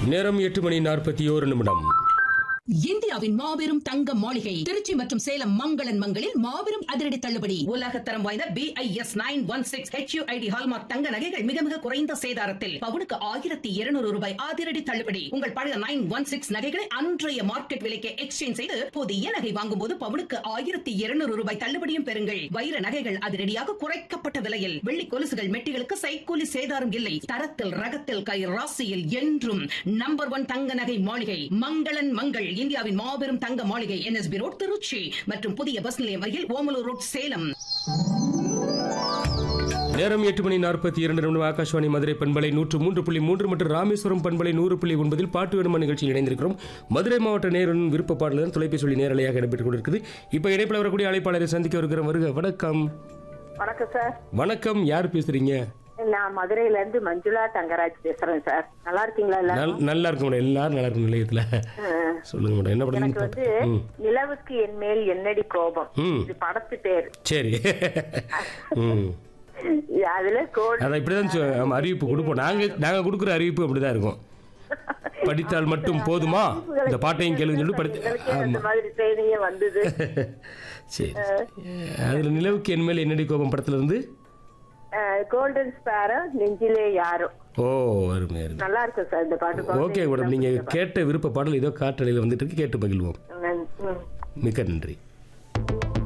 நேரம் எட்டு மணி நாற்பத்தி ஓரு நிமிடம் இந்தியாவின் மாபெரும் தங்க மாளிகை திருச்சி மற்றும் சேலம் மங்களன் மங்களில் மாபெரும் அதிரடி தள்ளுபடி உலக தரம் வாய்ந்த B I S nine one six HUID hallmark தங்க நகைகள் மிக மிக குறைந்த சேதாரத்தில் பவுனுக்கு ஆயிரத்தி இருநூறு ரூபாய் அதிரடி தள்ளுபடி உங்கள் பழைய நைன் ஒன் சிக்ஸ் நகைகளை அன்றைய மார்க்கெட் விலைக்கு எக்ஸ்சேஞ்ச் செய்து புதிய நகை வாங்கும் போது பவுனுக்கு ஆயிரத்தி இருநூறு ரூபாய் தள்ளுபடியும் பெறுங்கள் வைர நகைகள் அதிரடியாக குறைக்கப்பட்ட விலையில் வெள்ளி கொலுசுகள் மெட்டிகளுக்கு சைக்கூலி சேதாரம் இல்லை தரத்தில் ரகத்தில் கை ராசியில் என்றும் நம்பர் ஒன் தங்க நகை மாளிகை மங்களன் மங்கள் இந்தியாவின் மாபெரும் தங்க மாளிகை என்எஸ்பி ரோட் திருச்சி மற்றும் புதிய பஸ் நிலையம் அருகில் ஓமலூர் ரோட் சேலம் நேரம் எட்டு மணி நாற்பத்தி இரண்டு நிமிடம் ஆகாஷ்வாணி மதுரை பண்பலை நூற்று மூன்று புள்ளி மூன்று மற்றும் ராமேஸ்வரம் பண்பலை நூறு புள்ளி ஒன்பதில் பாட்டு விடுமா நிகழ்ச்சியில் இணைந்திருக்கிறோம் மதுரை மாவட்ட நேரின் விருப்ப பாடலுடன் தொலைபேசி வழி நேரலையாக இடம்பெற்றுக் கொண்டிருக்குது இப்போ இணைப்பில் வரக்கூடிய அழைப்பாளரை சந்திக்க வருகிற வருக வணக்கம் வணக்கம் சார் வணக்கம் யார் பேசுறீங்க நான் மதுரையில இருந்து மஞ்சுளா தங்கராஜ் பேசுறேன் சார் நல்லா இருக்கீங்களா எல்லாரும் நல்- நல்லா இருக்கும் மேடம் எல்லாரும் நல்லா இருக்கும் நிலையத்தில் சொல்லுங்க மேடம் என்ன எனக்கு வந்து பண்ணுறீங்க ம் நிலவுக்கு என் மேல் என்னடி கோபம் ம். இது படத்து பேர் சரி ம் அதுல கோடு அதான் இப்படிதான் சொ- ஆமா, அறிவிப்பு கொடுப்போம் நாங்க நாங்க கொடுக்குற அறிவிப்பு அப்படிதான் இருக்கும் படித்தால் மட்டும் போதுமா இந்த பாட்டையும் கேளுங்க சொல்லி படித்து உங்களுக்கே அந்த ஆமா மாதிரி ட்ரைனிங்கே வந்தது சரி அதுல நிலவுக்கு என் மேல் என்னடி கோபம் படத்துல இருந்து கோல்டன் ஸ்பேரோ நெஞ்சிலே யாரோ ஓ அருமை அருமை நல்லா இருக்கும் சார் இந்த பாட்டு ஓகே மேடம் நீங்க கேட்ட விருப்ப பாடல் ஏதோ காற்றலையில் வந்துட்டு இருக்கு கேட்டு மகிழ்வோம் ம், ம். மிக்க நன்றி